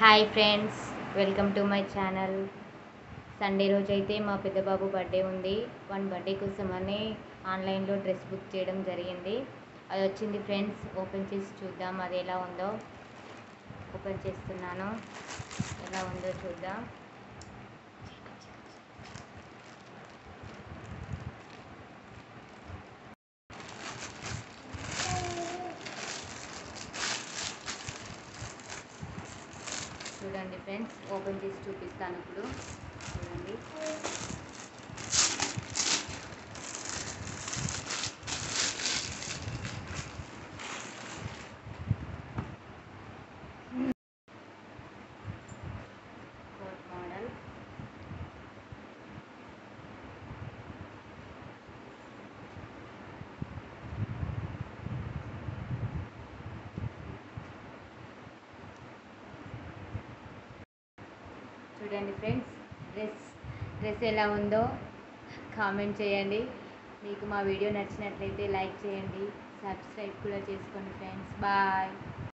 hi friends welcome to my channel Sunday రోజు అయితే మా పెద్ద బాబు బర్త్డే ఉంది వన్ బర్త్డే కోసమని ఆన్లైన్లో డ్రెస్ బుక్ చేయడం జరిగింది అది వచ్చింది ఫ్రెండ్స్ ఓపెన్ చేసి చూద్దాం అది ఎలా ఉందో ఓపెన్ చేస్తున్నాను ఎలా ఉందో చూద్దాం చూడండి ఫ్రెండ్స్ ఓపెన్ చేసి చూపిస్తాను ఇప్పుడు చూడండి కోట్ మోడల్ చూడండి ఫ్రెండ్స్ డ్రెస్ డ్రెస్ ఎలా ఉందో కామెంట్ చేయండి మీకు మా వీడియో నచ్చినట్లయితే లైక్ చేయండి సబ్స్క్రైబ్ కూడా చేసుకోండి ఫ్రెండ్స్ బాయ్